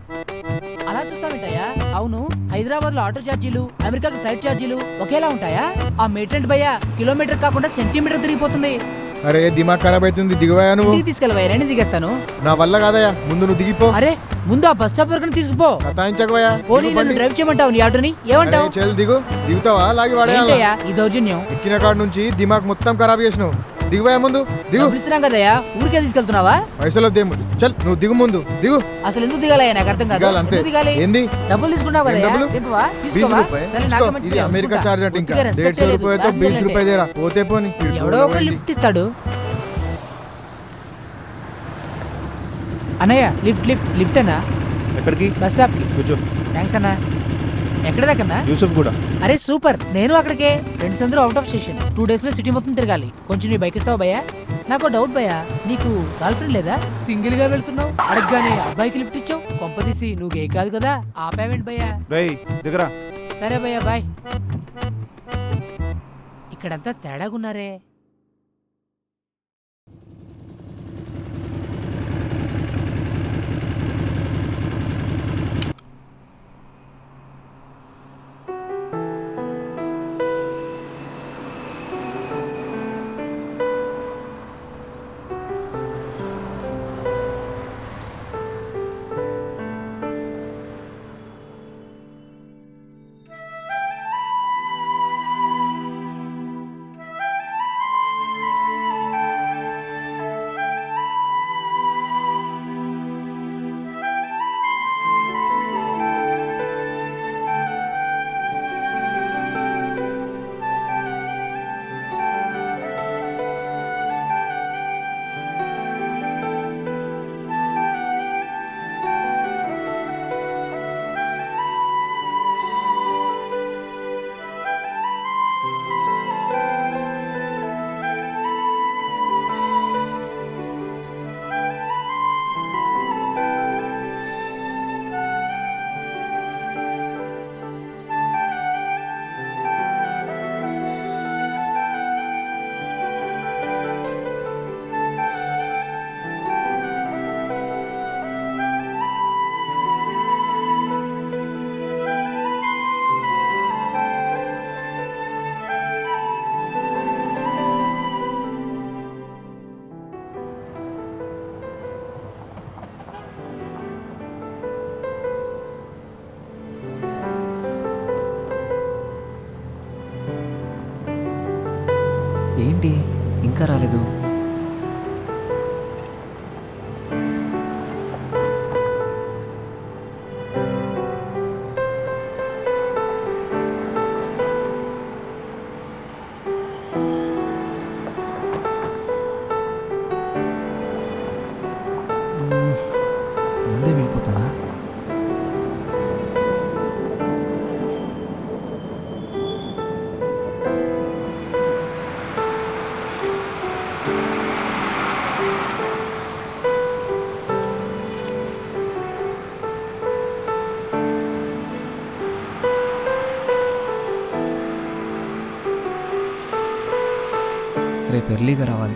అలా చూస్తావేంటయ్యా అవును హైదరాబాద్ లో ఆటో ఛార్జీలు అమెరికాకి ఫ్లైట్ ఛార్జీలు ఒకేలా ఉంటాయా ఆ మీటర్ భయ్యా కిలోమీటర్ కాకుండా సెంటీమీటర్ తిరిగిపోతుంది అరే దిమాగ్ ఖరాబ్ అవుతుంది దిగవయా నువ్వు ఇంటికి తీసుకెళ్ళవయ్యా నేను దిగేస్తాను నా వల్ల కాదయ్యా ముందు నువ్వు దిగిపో అరే ముందు ఆ బస్ స్టాప్ వరకు తీసుకుపో సతాయించకవయ్యా పోనీ దిగు నన్ను బండి. డ్రైవ్ చేయమంటావు నీ ఆటోని ఏమంటావు అరే, చెల్ దిగు దిగుతావా లాగి వాడేయాలా ఏంటయ్యా ఈ దౌర్జన్యం ఎక్కిన కాడ నుంచి దిమాగ్ మొత్తం ఖరాబ్ చేసినావు దిగువయా ముందు దిగు డబ్బులు ఇస్తున్నాం కదయ్యా ఊరికే తీసుకెళ్తున్నావా పైసలు దేము చల్ నువ్వు దిగు ముందు దిగు అసలు ఎందుకు దిగాలయ్యా నాకు అర్థం కాదు దిగాలి అంతే ఎందుకు దిగాలి ఏంది డబ్బులు తీసుకుంటావు ఏం కదయ్యా డబ్బులు? దింపవా बीस తీసుకోవా रुपए సరే इसको, నాకే మంచిది ఇది అమెరికా తీసుకుంటా. చార్జ్ అంటే ఇంకా కొద్దిగా respect डेढ़ सौ చేయలేదు, रुपए तो రాసింది बीस అంటే. रुपए दे रहा పోతే పోని వీడు ఎవడో గొడవ ఒకడు అయింది. లిఫ్ట్ ఇస్తాడు అన్నయ్య లిఫ్ట్ లిఫ్ట్ లిఫ్ట్ అన్నా ఎక్కడికి బస్ స్టాప్ కి కూర్చో థ్యాంక్స్ అన్నా ఎక్కడ దాకన్నా యూసఫ్ కూడా అరే సూపర్ నేను అక్కడికే ఫ్రెండ్స్ అందరూ out of station two days లో సిటీ మొత్తం తిరగాలి కొంచెం నీ బైక్ ఇస్తావా భయ్యా నాకు డౌట్ భయ్యా నీకు గర్ల్ ఫ్రెండ్ లేదా సింగిల్ గా వెళ్తున్నావు అడగగానే అబ్బాయికి లిఫ్ట్ ఇచ్చావు కొంపదీసి నువ్వు గే కాదు కదా ఆపావేంటి భయ్యా రేయ్ దిగరా సరే భయ్యా బాయ్ ఇక్కడంతా తేడాగున్నారే ఏంటి ఇంకా రాలేదు మ్మ్. ముందే వెళ్ళిపోతున్నా రేపు ఎర్లీగా రావాలి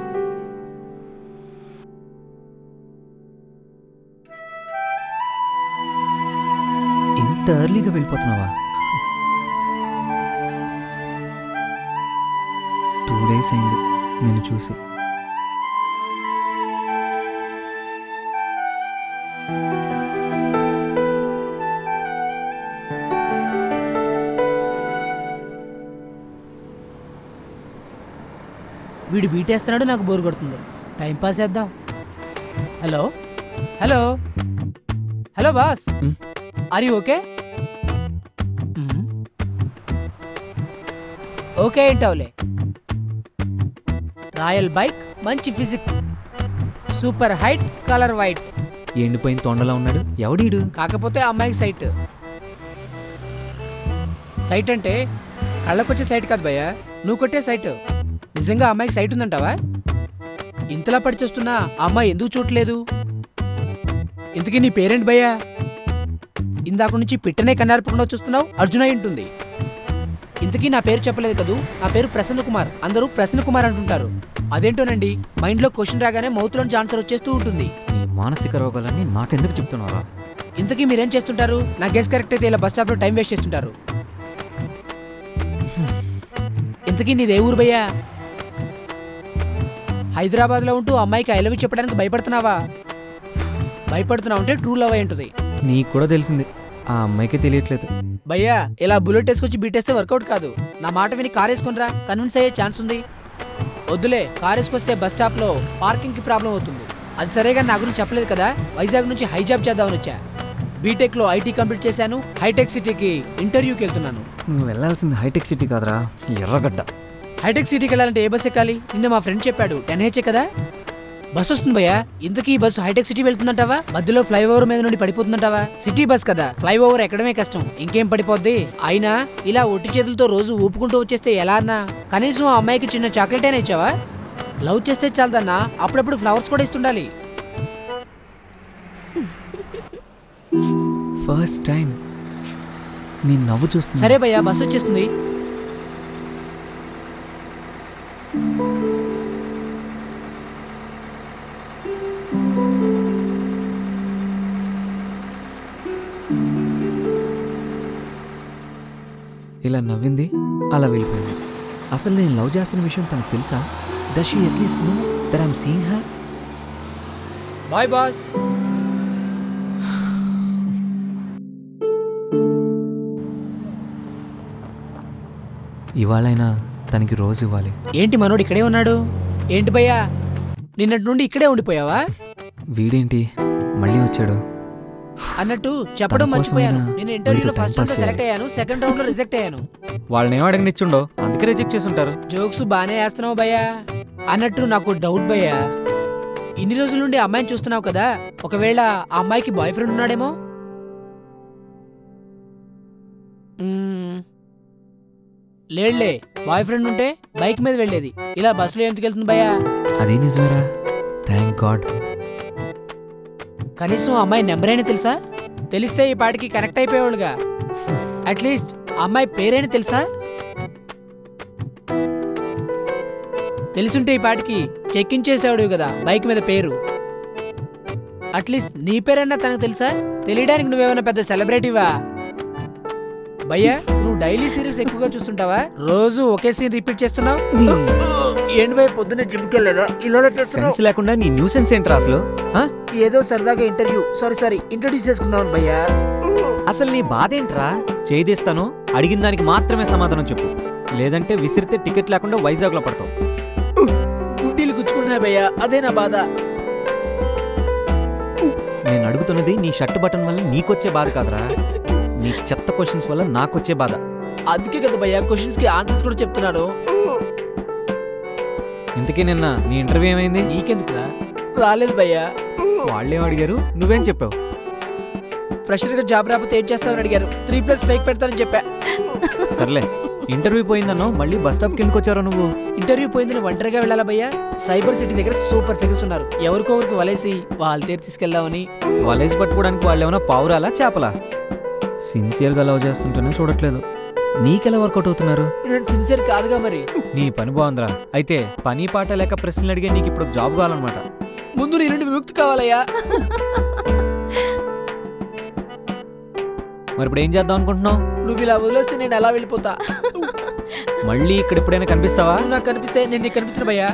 ఇంత ఎర్లీగా వెళ్ళిపోతున్నావా టూ డేస్ అయింది నేను చూసి వీడు బీటేస్తున్నాడు నాకు బోర్ కొడుతుంది టైం పాస్ చేద్దాం hello hello hello boss hmm. Are you okay okay ఏంటవులే రాయల్ బైక్ మంచి physique super height colour white ఎండిపోయిన తొండలా ఉన్నాడు ఎవడీడు కాకపోతే ఆ అమ్మాయికి సైట్ సైట్ అంటే కళ్ళకొచ్చే సైట్ కాదు భయ్యా నువ్వు కొట్టే సైట్ నిజంగా ఆ అమ్మాయికి సైట్ ఉందంటావా ఇంతలా పడి చూస్తున్నా ఆ అమ్మాయి ఎందుకు చూడలేదు ఇంతకీ నీ పేరెంట్ భయ్యా ఇందాక నుంచి పిట్టనే కన్నార్పకుండా చూస్తున్నావు అర్జున ఉంటుంది ఇంతకీ నా పేరు చెప్పలేదు కదూ నా పేరు ప్రసన్న కుమార్ అందరూ ప్రసన్న కుమార్ అంటుంటారు అదేంటోనండి మైండ్లో క్వశ్చన్ రాగానే మౌత్లోంచి ఆన్సర్ వచ్చేస్తూ ఉంటుంది నీ మానసిక రోగాలన్నీ నాకెందుకు చెప్తున్నావా ఇంతకీ మీరేం చేస్తుంటారు నా గెస్ కరెక్ట్ అయితే ఇలా బస్ స్టాప్లో టైం వేస్ట్ చేస్తుంటారు ఇంతకీ నీదే ఊరు భయ్యా హైదరాబాద్లో ఉంటూ అమ్మాయికి ఐ లవ్ యూ చెప్పడానికి భయపడుతున్నావా భయపడుతున్నావు అంటే ట్రూ లవ్ అయి ఉంటుంది నీకు కూడా తెలిసింది ఆ అమ్మాయికే తెలియట్లేదు భయ్యా ఇలా బుల్లెట్ వేసుకొచ్చి బీటేస్తే వర్కౌట్ కాదు నా మాట విని కార్ వేసుకునిరా కన్విన్స్ అయ్యే ఛాన్స్ ఉంది వద్దులే కార్ వేసుకొస్తే బస్ స్టాప్లో పార్కింగ్కి ప్రాబ్లం అవుతుంది అది సరేగా నా గురించి చెప్పలేదు కదా వైజాగ్ నుంచి హైజాబ్ చేద్దామని వచ్చా బీటెక్లో ఐటీ కంప్లీట్ చేశాను హైటెక్ సిటీకి ఇంటర్వ్యూకి వెళ్తున్నాను నువ్వు వెళ్ళాల్సింది హైటెక్ సిటీ కాదురా ఎర్రగడ్డ హైటెక్ సిటీకి వెళ్ళాలంటే ఏ బస్ ఎక్కాలి నిన్న మా ఫ్రెండ్ చెప్పాడు టెన్ హెచ్ఏ కదా బస్ వస్తుంది భయ్యా ఇంతకీ ఈ బస్సు హైటెక్ సిటీ వెళ్తుందంటావా మధ్యలో ఫ్లైఓవర్ మీద నుండి పడిపోతుందంటావా సిటీ బస్ కదా ఫ్లైఓవర్ ఎక్కడమే కష్టం ఇంకేం పడిపోద్ది అయినా ఇలా ఒట్టి చేతులతో రోజు ఊపుకుంటూ వచ్చేస్తే ఎలా అన్నా కనీసం ఆ అమ్మాయికి చిన్న చాక్లెట్ అయినా ఇచ్చావా లవ్ చేస్తే చాలదన్నా అప్పుడప్పుడు ఫ్లవర్స్ కూడా ఇస్తుండాలి ఫస్ట్ టైం నీ నవ్వు చూస్తున్నా సరే భయ్యా బస్ వచ్చేస్తుంది ఇలా నవ్వింది అలా వెళ్ళిపోయింది అసలు నేను లవ్ చేస్తున్న విషయం తనకు తెలుసా that she at least know that I'm seeing her boy boss ఇవాళైనా తనకి రోజు ఇవ్వాలి ఏంటి మనోడు ఇక్కడే ఉన్నాడు ఏంటి భయ్యా నిన్నటి నుండి ఇక్కడే ఉండిపోయావా వీడేంటి మళ్ళీ వచ్చాడు అన్నట్టు చెప్పడం తన మర్చిపోయాను కోసమైనా నేను ఇంటర్వ్యూలో వీడితో first time round pass select అయ్యాను సెకండ్ రౌండ్ లో రిజెక్ట్ అయ్యాను వాళ్ళని ఏం అడగనిచ్చుండో అందుకే రిజెక్ట్ చేసి ఉంటారు జోక్స్ బానే వేస్తున్నావు భయ్యా అన్నట్టు నాకు డౌట్ భయ్యా ఇన్ని రోజుల నుండి అమ్మాయిని చూస్తున్నావు కదా ఒకవేళ ఆ అమ్మాయికి బాయ్ ఫ్రెండ్ ఉన్నాడేమో మ్మ్. లేడులే బాయ్ ఫ్రెండ్ ఉంటే బైక్ మీద వెళ్ళేది ఇలా బస్సులో ఎందుకు వెళ్తుంది భయ్యా అదే నిజమేరా థ్యాంక్ గాడ్ కనీసం ఆ అమ్మాయి నెంబర్ అయినా తెలుసా తెలిస్తే ఈ పాటికి కనెక్ట్ అయిపోయేవాళ్ళుగా అట్లీస్ట్ ఆ అమ్మాయి పేరైనా తెలుసా తెలుసుంటే ఈ పాటికి చెక్ ఇన్ చేసేవాడు కదా బైక్ మీద పేరు అట్లీస్ట్ నీ పేరైనా తనకు తెలుసా తెలియడానికి నువ్వేమైనా పెద్ద సెలబ్రిటీవా భయ్యా నువ్వు డైలీ సీరియల్స్ ఎక్కువగా చూస్తుంటావా రోజు ఒకే సీన్ రిపీట్ చేస్తున్నావు ఏంటి భయ్య పొద్దున్నే జిమ్కి వెళ్ళలేదా ఇలా చేస్తున్నావు సెన్స్ లేకుండా నీ న్యూ సెన్స్ ఏంట్రా అసలు ఆ? ఏదో సరదాగా ఇంటర్వ్యూ సారీ సారీ ఇంట్రొడ్యూస్ చేసుకుందాం భయ్యా అసలు నీ బాధ ఏంట్రా చేయిస్తాను అడిగిన దానికి మాత్రమే సమాధానం చెప్పు లేదంటే విసిరితే టికెట్ లేకుండా వైజాగ్లో పడతావు గుడ్డీలు గుచ్చుకుంటున్నాయి భయ్యా అదే నా బాధ నేను అడుగుతున్నది నీ షర్ట్ బటన్ వల్ల నీకొచ్చే బాధ కాదురా నీ చెత్త క్వశ్చన్స్ వల్ల నాకొచ్చే బాధ అందుకే కదా భయ్యా క్వశ్చన్స్ కి ఆన్సర్స్ కూడా చెప్తున్నాను ఇంతకీ నిన్న నీ ఇంటర్వ్యూ ఏమైంది నీకెందుకురా రాలేదు భయ్యా వాళ్ళేం అడిగారు నువ్వేం చెప్పావు ఫ్రెషర్ గా జాబ్ రాకపోతే ఏం చేస్తామని అడిగారు త్రీ ప్లస్ ఫేక్ పెడతానని చెప్పా సర్లే ఇంటర్వ్యూ పోయిందన్నో మళ్ళీ బస్ స్టాప్కి ఎందుకు వచ్చారో నువ్వు ఇంటర్వ్యూ పోయిందని ఒంటరిగా వెళ్ళాలా భయ్యా సైబర్ సిటీ దగ్గర సూపర్ ఫిగర్స్ ఉన్నారు ఎవరికొవరికి వలేసి వాళ్ళ తీరు తీసుకెళ్దామని వలేసి పట్టుకోవడానికి వాళ్ళు ఏమైనా పావురాలా చేపలా సిన్సియర్గా లవ్ చేస్తుంటేనే చూడట్లేదు నీకెలా వర్కౌట్ అవుతున్నారు నేను సిన్సియర్ కాదుగా మరి నీ పని బాగుందిరా అయితే పని పాట లేక ప్రశ్నలు అడిగే నీకు ఇప్పుడు జాబ్ కావాలన్నమాట ముందు నీ నుండి విముక్తి కావాలయ్యా మరి ఇప్పుడు ఏం చేద్దాం అనుకుంటున్నావు నువ్వు ఇలా వదిలేస్తే నేను ఎలా వెళ్ళిపోతా మళ్ళీ ఇక్కడ ఎప్పుడైనా కనిపిస్తావా నువ్వు నాకు కనిపిస్తే నేను నీకు కనిపించిన భయ్యా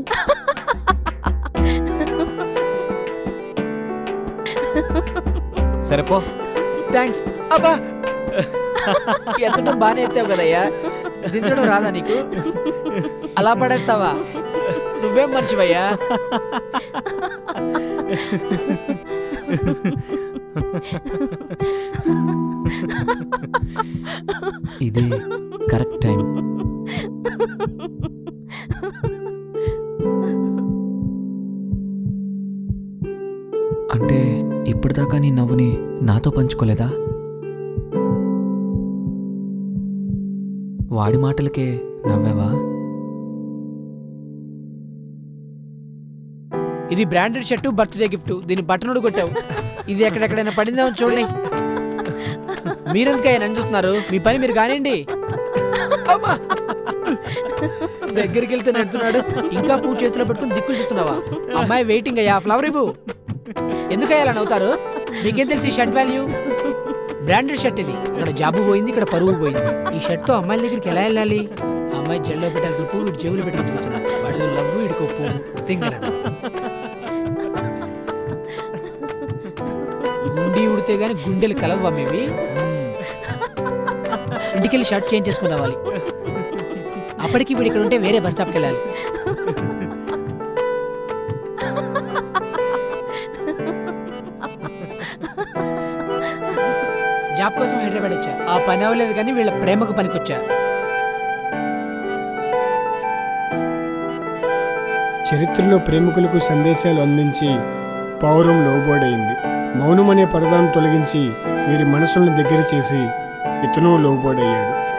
సరే పో థ్యాంక్స్ అబ్బా ఎత్తడం బాగానే ఎత్తావు కదయ్యా దించడం రాదా నీకు అలా పడేస్తావా నువ్వేం మర్చివయ్యా ఇదే కరెక్ట్ టైం అంటే ఇప్పటిదాకా నీ నవ్వుని నాతో పంచుకోలేదా వాడి మాటలకే నవ్వావా ఇది బ్రాండెడ్ షర్టు బర్త్డే గిఫ్ట్ దీని బట్టనుడు కొట్టావు ఇది ఎక్కడెక్కడైనా పడిందేమో చూడండి మీరెందుకయ్యా నన్ను చూస్తున్నారు మీ పని మీరు కానివ్వండి అమ్మా! దగ్గరికి వెళ్తే నడుతున్నాడు ఇంకా పువ్వు చేతిలో పెట్టుకుని దిక్కులు చూస్తున్నావా అమ్మాయి వెయిటింగ్ అయ్యా ఫ్లవర్ ఇవ్వు ఎందుకయ్యా అలా నవ్వుతారు మీకేం తెలిసి షర్ట్ వాల్యూ బ్రాండెడ్ షర్ట్ ఇది ఇక్కడ జాబు పోయింది ఇక్కడ పరువు పోయింది ఈ షర్ట్ తో అమ్మాయిల దగ్గరికి ఎలా వెళ్ళాలి ఆ అమ్మాయి జల్లో పెట్టాల్సిన పువ్వు వీడు జేబులు పెట్టుకుని తిరుగుతున్నాడు వాడితో లవ్ వీడికి పువ్వు తింగరడు గుండి ఉడితే గానీ గుండెలు కలవా మేవి ఇంటికెళ్ళి షర్ట్ చేంజ్ చేసుకుని రావాలి అప్పటికి వీడు ఇక్కడ ఉంటే వేరే బస్ స్టాప్కి వెళ్ళాలి జాబ్ కోసం హైదరాబాద్ వచ్చా ఆ పని అవ్వలేదు కానీ వీళ్ళ ప్రేమకు పనికొచ్చా చరిత్రలో ప్రేమికులకు సందేశాలు అందించి పౌరం లోబోడైంది మౌనం అనే పరదాన్ని తొలగించి వీరి మనసులను దగ్గర చేసి ఇతను లోబోడయ్యాడు